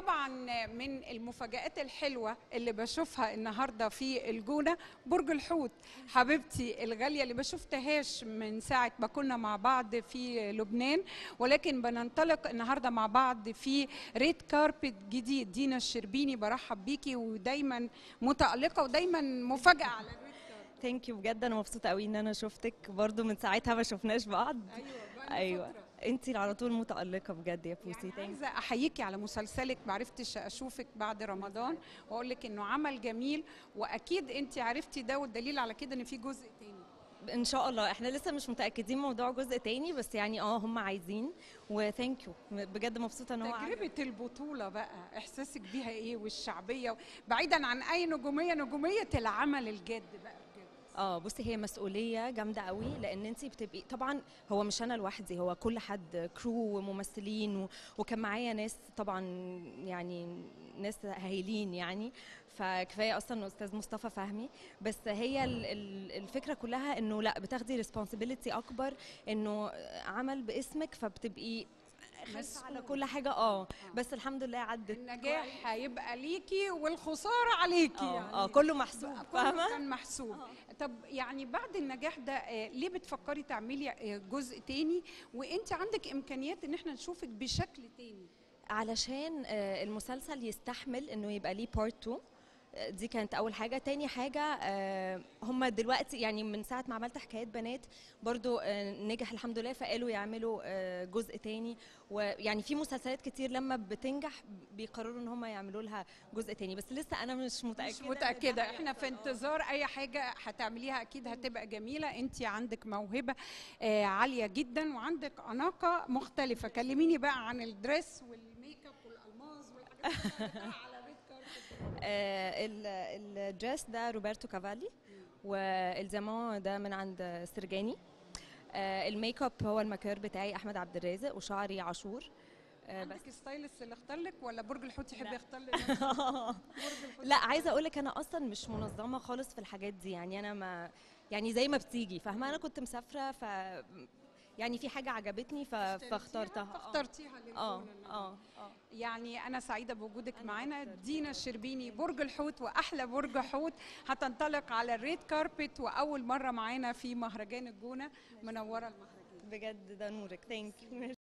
طبعا من المفاجآت الحلوة اللي بشوفها النهاردة في الجونة برج الحوت حبيبتي الغالية اللي ما شفتهاش من ساعة ما كنا مع بعض في لبنان ولكن بننطلق النهاردة مع بعض في ريد كاربت جديد دينا الشربيني برحب بيكي ودايما متألقة ودايما مفاجأة على الريد كاربت ثانك يو بجد انا مبسوطه قوي ان انا شفتك برضو من ساعتها ما شفناش بعض أيوة بقالنا ايوه فترة. انت اللي على طول متالقه بجد يا بوسي يعني ثانك عايزه احييكي على مسلسلك ما عرفتش اشوفك بعد رمضان واقول لك انه عمل جميل واكيد انت عرفتي ده والدليل على كده ان في جزء تاني ان شاء الله احنا لسه مش متاكدين موضوع جزء تاني بس يعني اه هم عايزين وثانك يو بجد مبسوطه ان هو عجبك. تجربه البطوله بقى احساسك بيها ايه والشعبيه بعيدا عن اي نجوميه نجوميه العمل الجاد بقى بجد اه بصي هي مسؤوليه جامده قوي لان انت بتبقي طبعا هو مش انا لوحدي هو كل حد كرو وممثلين و... وكان معايا ناس طبعا يعني ناس هايلين يعني فكفايه اصلا استاذ مصطفى فهمي بس هي ال- ال- الفكره كلها انه لا بتاخدي ريسبونسبيلتي اكبر انه عمل باسمك فبتبقي خايفه على مسؤول. كل حاجه اه بس الحمد لله عدت النجاح هيبقى ليكي والخساره عليكي اه يعني اه كله محسوب كله فاهمه كان محسوب طب يعني بعد النجاح ده آه، ليه بتفكري تعملي آه، جزء تاني وانت عندك امكانيات ان احنا نشوفك بشكل تاني علشان آه، المسلسل يستحمل انه يبقى ليه بارت 2 آه، دي كانت اول حاجه تاني حاجه آه، هم دلوقتي يعني من ساعه ما عملت حكايات بنات برضو آه، نجح الحمد لله فقالوا يعملوا آه، جزء تاني ويعني في مسلسلات كتير لما بتنجح بيقرروا ان هم يعملوا لها جزء تاني بس لسه انا مش متاكده مش إن ده متاكده هيحصل. احنا في انتظار اي حاجه هتعمليها اكيد هتبقى جميله انت عندك موهبه آه، عاليه جدا وعندك اناقه مختلفه كلميني بقى عن الدريس والميك اب والالماظ والحاجات اللي بتاع على ريد كاربت آه، ال- الدريس ده روبرتو كافالي والزمان ده من عند سرجاني آه، الميك اب هو الماكير بتاعي احمد عبد الرازق وشعري عاشور آه، بس عندك ستايلست اللي اختار لك ولا برج الحوت يحب لا. يختار لك برج الحوت لا عايزه اقول لك انا اصلا مش منظمه خالص في الحاجات دي يعني انا ما يعني زي ما بتيجي فاهمه انا كنت مسافره ف يعني في حاجه عجبتني ف... فاخترتها آه. فاخترتيها اه للجونة اه اه يعني انا سعيده بوجودك أنا معانا أكتر. دينا الشربيني برج الحوت واحلى برج حوت هتنطلق على الريد كاربت واول مره معانا في مهرجان الجونه منوره المهرجان بجد ده نورك ثانك يو